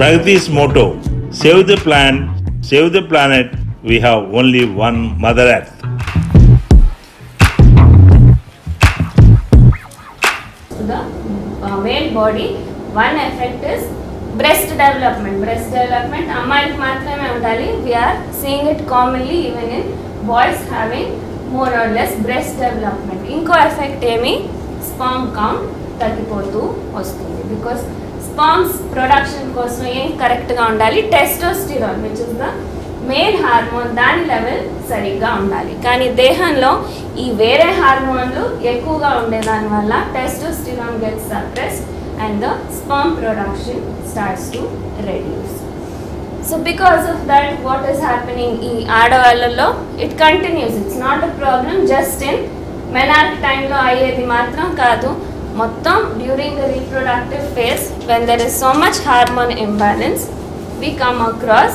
Pragati's motto Save the plant, save the planet, we have only one Mother Earth. to the uh, male body one effect is breast development breast development అమ్మాయిలకు మాత్రమే ఉండాలి we're seeing it commonly even in boys having more or less breast development ఇంకో effect ఏమి sperm count తగ్గిపోతూ వస్తుంది because sperms production కోసం ఏం కరెక్ట్గా ఉండాలి testosterone which is the male hormone దాని లెవెల్ సరిగ్గా ఉండాలి కానీ దేహంలో ఈ వేరే హార్మోన్లు ఎక్కువగా ఉండే దానివల్ల testosterone gets suppress and the sperm production starts to reduce so because of that what is happening ఈ ఆడవాళ్ళలో it continues it's not a problem just in menarche టైంలో అయ్యేది మాత్రం కాదు మొత్తం during the reproductive phase when there is so much hormone imbalance we come across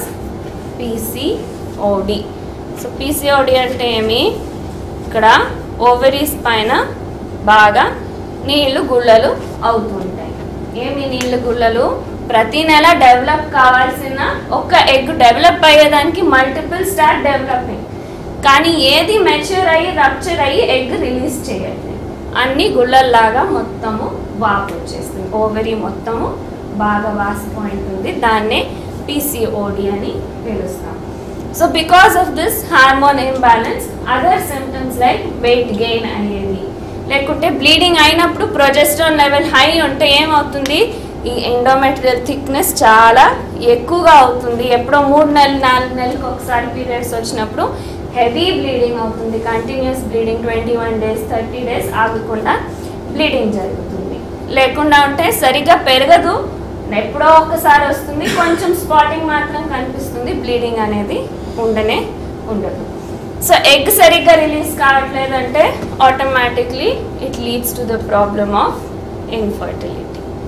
PCOD so PCOD అంటే ఏమి ఇక్కడ ఓవరీస్ పైన బాగా నీళ్లు గుళ్ళలు అవుతుంటాయి ఏమి నీళ్లు గుళ్ళలు ప్రతి నెల డెవలప్ కావాల్సిన ఒక్క ఎగ్ డెవలప్ అయ్యేదానికి మల్టిపుల్ స్టార్ డెవలపింగ్ కానీ ఏది మెచ్యూర్ అయ్యి రప్చర్ అయ్యి ఎగ్ రిలీజ్ చేయట్లేదు అన్ని గుళ్ళల్లాగా మొత్తము వాపు వచ్చేస్తుంది ఓవరీ మొత్తము బాగా వాసిపోయింటుంది దాన్నే పీసీఓడి అని పిలుస్తాం so because of this hormone imbalance other symptoms like weight gain అయ్యేది లేకుంటే బ్లీడింగ్ అయినప్పుడు ప్రొజెస్ట్రాన్ లెవెల్ హై ఉంటే ఏమవుతుంది ఈ ఎండోమెట్రియల్ థిక్నెస్ చాలా ఎక్కువగా అవుతుంది ఎప్పుడో మూడు నెలలు నాలుగు నెలలకు ఒకసారి పీరియడ్స్ వచ్చినప్పుడు హెవీ బ్లీడింగ్ అవుతుంది continuous bleeding twenty one days thirty days ఆగకుండా బ్లీడింగ్ జరుగుతుంది లేకుండా ఉంటే సరిగ్గా పెరగదు ఎప్పుడో ఒకసారి వస్తుంది కొంచెం స్పాటింగ్ మాత్రం కనిపిస్తుంది బ్లీడింగ్ అనేది ఉండనే ఉండదు సో ఎగ్ సరిగ్గా రిలీజ్ కావట్లేదంటే automatically it leads to the problem of infertility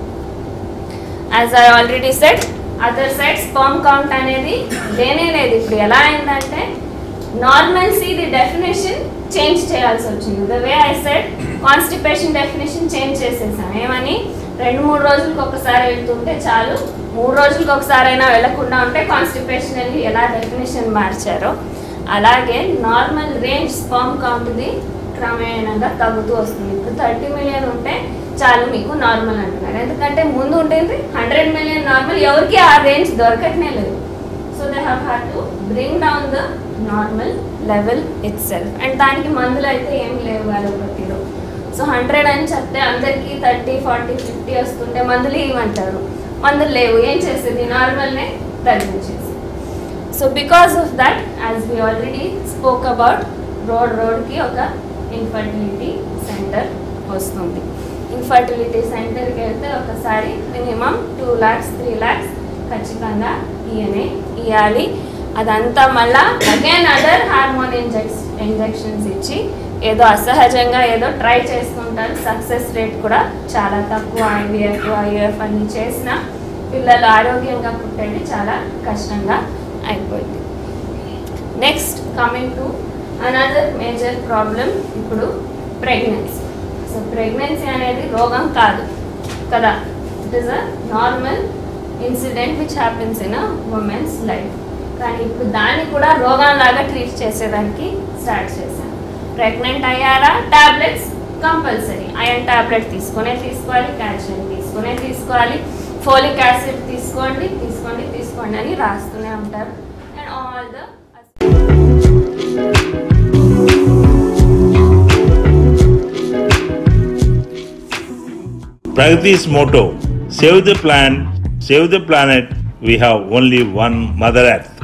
as I already set other side sperm count అనేది లేనే లేదు ఇప్పుడు ఎలా అయిందంటే నార్మల్సీ ది డెఫినేషన్ చేంజ్ చేయాల్సి వచ్చింది the way I set constipation definition change చేసేసాం ఏమని రెండు మూడు రోజులకు ఒకసారి వెళ్తుంటే చాలు మూడు రోజులకు ఒకసారి అయినా వెళ్లకుండా ఉంటే కాన్స్టిపేషన్ అని ఎలా డెఫినేషన్ మార్చారో అలాగే నార్మల్ రేంజ్ స్పర్మ్ కౌంట్ది క్రమేణంగా తగ్గుతూ వస్తుంది ఇప్పుడు థర్టీ మిలియన్ ఉంటే చాలు మీకు నార్మల్ అంటున్నారు ఎందుకంటే ముందు ఉండేది హండ్రెడ్ మిలియన్ నార్మల్ ఎవరికి ఆ రేంజ్ దొరకట్నే లేదు so they have had to bring down the normal level itself and దానికి మందులు అయితే ఏం లేవు అలోపతిలో సో హండ్రెడ్ అని చెప్తే అందరికీ థర్టీ ఫార్టీ ఫిఫ్టీ వస్తుంటే మందులు ఇవ్వమంటారు మందులు లేవు ఏం చేసేది నార్మల్నే తగ్గించేసి so because of that as we already spoke about road రోడ్కి ఒక ఇన్ఫర్టిలిటీ సెంటర్ వస్తుంది ఇన్ఫర్టిలిటీ సెంటర్కి వెళ్తే ఒకసారి minimum two lakhs three lakhs ఖచ్చితంగా ఇయనే ఇవ్వాలి అదంతా మళ్ళా again other hormone injects injections ఇచ్చి ఏదో అసహజంగా ఏదో ట్రై చేస్తుంటారు సక్సెస్ రేట్ కూడా చాలా తక్కువ ఐవీఎఫ్ ఐఎఫ్ అన్ని చేసిన పిల్లలు ఆరోగ్యంగా పుట్టేది చాలా కష్టంగా అయిపోయింది next coming to another major problem ఇప్పుడు ప్రెగ్నెన్సీ సో ప్రెగ్నెన్సీ అనేది రోగం కాదు కదా it is a normal incident which happens in a women's life కానీ ఇప్పుడు దాన్ని కూడా రోగంలాగా ట్రీట్ చేసేదానికి స్టార్ట్ చేశాను ప్రెగ్నెంట్ అయ్యారా టాబ్లెట్స్ కంపల్సరీ ఐరన్ టాబ్లెట్ తీసుకునే తీసుకోవాలి కాల్షియం తీసుకునే తీసుకోవాలి ఫోలిక్ యాసిడ్ తీసుకోండి తీసుకోండి తీసుకోండి అని రాస్తూనే ఉంటారు and all the Pragati's motto Save the plant, save the planet, we have only one Mother Earth.